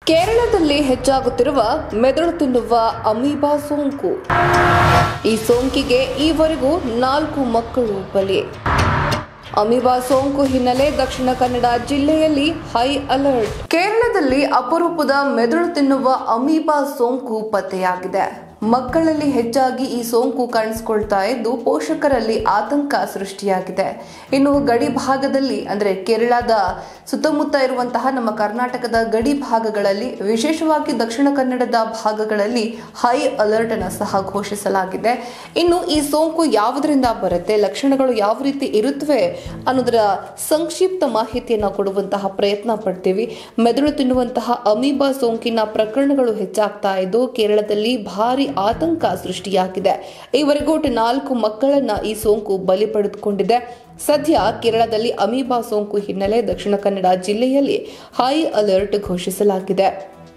ಕೇರಳದಲ್ಲಿ ಹೆಚ್ಚಾಗುತ್ತಿರುವ ಮೆದುಳು ತಿನ್ನುವ ಅಮೀಬಾ ಸೋಂಕು ಈ ಸೋಂಕಿಗೆ ಈವರೆಗೂ ನಾಲ್ಕು ಮಕ್ಕಳು ಬಲಿ ಅಮೀಬಾ ಸೋಂಕು ಹಿನ್ನೆಲೆ ದಕ್ಷಿಣ ಕನ್ನಡ ಜಿಲ್ಲೆಯಲ್ಲಿ ಹೈ ಅಲರ್ಟ್ ಕೇರಳದಲ್ಲಿ ಅಪರೂಪದ ಮೆದುಳು ತಿನ್ನುವ ಅಮೀಬಾ ಸೋಂಕು ಪತ್ತೆಯಾಗಿದೆ ಮಕ್ಕಳಲ್ಲಿ ಹೆಚ್ಚಾಗಿ ಈ ಸೋಂಕು ಕಾಣಿಸಿಕೊಳ್ತಾ ಇದ್ದು ಪೋಷಕರಲ್ಲಿ ಆತಂಕ ಸೃಷ್ಟಿಯಾಗಿದೆ ಇನ್ನು ಗಡಿ ಭಾಗದಲ್ಲಿ ಅಂದ್ರೆ ಕೇರಳದ ಸುತ್ತಮುತ್ತ ಇರುವಂತಹ ನಮ್ಮ ಕರ್ನಾಟಕದ ಗಡಿ ಭಾಗಗಳಲ್ಲಿ ವಿಶೇಷವಾಗಿ ದಕ್ಷಿಣ ಕನ್ನಡದ ಭಾಗಗಳಲ್ಲಿ ಹೈ ಅಲರ್ಟ್ ಅನ್ನು ಸಹ ಘೋಷಿಸಲಾಗಿದೆ ಇನ್ನು ಈ ಸೋಂಕು ಯಾವುದರಿಂದ ಬರುತ್ತೆ ಲಕ್ಷಣಗಳು ಯಾವ ರೀತಿ ಇರುತ್ತವೆ ಅನ್ನೋದರ ಸಂಕ್ಷಿಪ್ತ ಮಾಹಿತಿಯನ್ನು ಕೊಡುವಂತಹ ಪ್ರಯತ್ನ ಪಡ್ತೀವಿ ಮೆದುಳು ತಿನ್ನುವಂತಹ ಅಮೀಬಾ ಸೋಂಕಿನ ಪ್ರಕರಣಗಳು ಹೆಚ್ಚಾಗ್ತಾ ಇದ್ದು ಕೇರಳದಲ್ಲಿ ಭಾರಿ ಆತಂಕ ಸೃಷ್ಟಿಯಾಗಿದೆ ಈವರೆಗೂ ಒಟ್ಟು ನಾಲ್ಕು ಮಕ್ಕಳನ್ನ ಈ ಸೋಂಕು ಬಲಿ ಪಡೆದುಕೊಂಡಿದೆ ಸದ್ಯ ಕೇರಳದಲ್ಲಿ ಅಮೀಬಾ ಸೋಂಕು ಹಿನ್ನೆಲೆ ದಕ್ಷಿಣ ಕನ್ನಡ ಜಿಲ್ಲೆಯಲ್ಲಿ ಹೈ ಅಲರ್ಟ್ ಘೋಷಿಸಲಾಗಿದೆ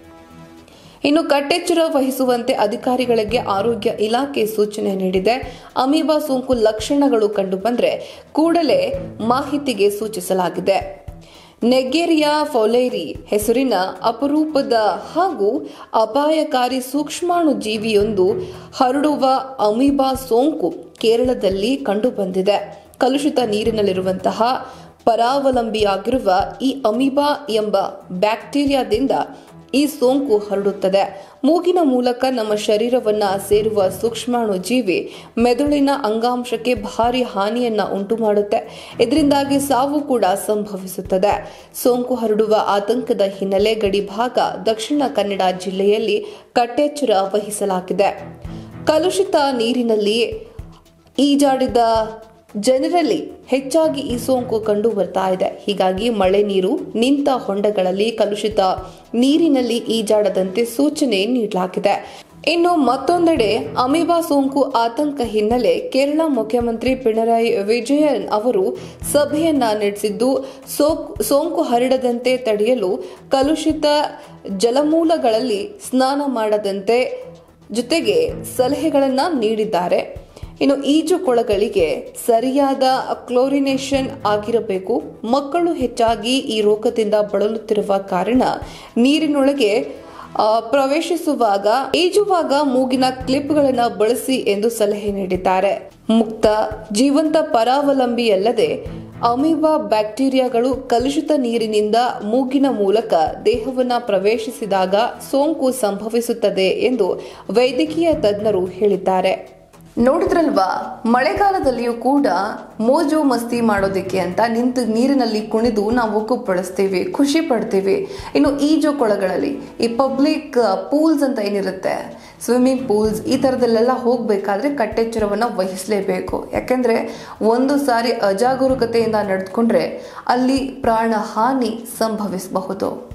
ಇನ್ನು ಕಟ್ಟೆಚ್ಚರ ವಹಿಸುವಂತೆ ಅಧಿಕಾರಿಗಳಿಗೆ ಆರೋಗ್ಯ ಇಲಾಖೆ ಸೂಚನೆ ನೀಡಿದೆ ಅಮೀಬಾ ಸೋಂಕು ಲಕ್ಷಣಗಳು ಕಂಡುಬಂದ್ರೆ ಕೂಡಲೇ ಮಾಹಿತಿಗೆ ಸೂಚಿಸಲಾಗಿದೆ ನೆಗೇರಿಯಾ ಫೌಲೈರಿ ಹೆಸರಿನ ಅಪರೂಪದ ಹಾಗೂ ಅಪಾಯಕಾರಿ ಸೂಕ್ಷ್ಮಾಣು ಜೀವಿಯೊಂದು ಹರಡುವ ಅಮೀಬಾ ಸೋಂಕು ಕೇರಳದಲ್ಲಿ ಕಂಡುಬಂದಿದೆ ಕಲುಷಿತ ನೀರಿನಲ್ಲಿರುವಂತಹ ಪರಾವಲಂಬಿಯಾಗಿರುವ ಈ ಅಮೀಬಾ ಎಂಬ ಬ್ಯಾಕ್ಟೀರಿಯಾದಿಂದ ಈ ಸೋಂಕು ಹರಡುತ್ತದೆ ಮೂಗಿನ ಮೂಲಕ ನಮ್ಮ ಶರೀರವನ್ನ ಸೇರುವ ಸೂಕ್ಷ್ಮಾಣು ಜೀವಿ ಮೆದುಳಿನ ಅಂಗಾಂಶಕ್ಕೆ ಭಾರಿ ಹಾನಿಯನ್ನ ಉಂಟು ಮಾಡುತ್ತೆ ಇದರಿಂದಾಗಿ ಸಾವು ಕೂಡ ಸಂಭವಿಸುತ್ತದೆ ಸೋಂಕು ಹರಡುವ ಆತಂಕದ ಹಿನ್ನೆಲೆ ಗಡಿ ಭಾಗ ದಕ್ಷಿಣ ಕನ್ನಡ ಜಿಲ್ಲೆಯಲ್ಲಿ ಕಟ್ಟೆಚ್ಚರ ವಹಿಸಲಾಗಿದೆ ಕಲುಷಿತ ನೀರಿನಲ್ಲಿ ಈಜಾಡಿದ ಜನರಲ್ಲಿ ಹೆಚ್ಚಾಗಿ ಈ ಸೋಂಕು ಕಂಡು ಬರ್ತಾ ಇದೆ ಹೀಗಾಗಿ ಮಳೆ ನೀರು ನಿಂತ ಹೊಂಡಗಳಲ್ಲಿ ಕಲುಷಿತ ನೀರಿನಲ್ಲಿ ಈಜಾಡದಂತೆ ಸೂಚನೆ ನೀಡಲಾಗಿದೆ ಇನ್ನು ಮತ್ತೊಂದೆಡೆ ಅಮೀಬಾ ಸೋಂಕು ಆತಂಕ ಹಿನ್ನೆಲೆ ಕೇರಳ ಮುಖ್ಯಮಂತ್ರಿ ಪಿಣರಾಯಿ ವಿಜಯನ್ ಅವರು ಸಭೆಯನ್ನ ನಡೆಸಿದ್ದು ಸೋಂಕು ಹರಡದಂತೆ ತಡೆಯಲು ಕಲುಷಿತ ಜಲಮೂಲಗಳಲ್ಲಿ ಸ್ನಾನ ಮಾಡದಂತೆ ಜೊತೆಗೆ ಸಲಹೆಗಳನ್ನ ನೀಡಿದ್ದಾರೆ ಇನ್ನು ಈಜು ಕೊಳಗಳಿಗೆ ಸರಿಯಾದ ಕ್ಲೋರಿನೇಷನ್ ಆಗಿರಬೇಕು ಮಕ್ಕಳು ಹೆಚ್ಚಾಗಿ ಈ ರೋಗದಿಂದ ಬಳಲುತ್ತಿರುವ ಕಾರಣ ನೀರಿನೊಳಗೆ ಆ, ಪ್ರವೇಶಿಸುವಾಗ ಈಜುವಾಗ ಮೂಗಿನ ಕ್ಲಿಪ್ಗಳನ್ನು ಬಳಸಿ ಎಂದು ಸಲಹೆ ನೀಡಿದ್ದಾರೆ ಮುಕ್ತ ಜೀವಂತ ಪರಾವಲಂಬಿಯಲ್ಲದೆ ಅಮೀಬಾ ಬ್ಯಾಕ್ಟೀರಿಯಾಗಳು ಕಲುಷಿತ ನೀರಿನಿಂದ ಮೂಗಿನ ಮೂಲಕ ದೇಹವನ್ನು ಪ್ರವೇಶಿಸಿದಾಗ ಸೋಂಕು ಸಂಭವಿಸುತ್ತದೆ ಎಂದು ವೈದ್ಯಕೀಯ ತಜ್ಞರು ಹೇಳಿದ್ದಾರೆ ನೋಡಿದ್ರಲ್ವಾ ಮಳೆಗಾಲದಲ್ಲಿಯೂ ಕೂಡ ಮೋಜು ಮಸ್ತಿ ಮಾಡೋದಕ್ಕೆ ಅಂತ ನಿಂತು ನೀರಿನಲ್ಲಿ ಕುಣಿದು ನಾವು ಕುಪ್ಪಳಿಸ್ತೀವಿ ಖುಷಿ ಪಡ್ತೀವಿ ಇನ್ನು ಈಜು ಕೊಳಗಳಲ್ಲಿ ಈ ಪಬ್ಲಿಕ್ ಪೂಲ್ಸ್ ಅಂತ ಏನಿರುತ್ತೆ ಸ್ವಿಮ್ಮಿಂಗ್ ಪೂಲ್ಸ್ ಈ ಥರದಲ್ಲೆಲ್ಲ ಹೋಗಬೇಕಾದ್ರೆ ಕಟ್ಟೆಚ್ಚರವನ್ನು ವಹಿಸಲೇಬೇಕು ಯಾಕೆಂದರೆ ಒಂದು ಸಾರಿ ಅಜಾಗರೂಕತೆಯಿಂದ ನಡೆದುಕೊಂಡ್ರೆ ಅಲ್ಲಿ ಪ್ರಾಣ ಹಾನಿ ಸಂಭವಿಸಬಹುದು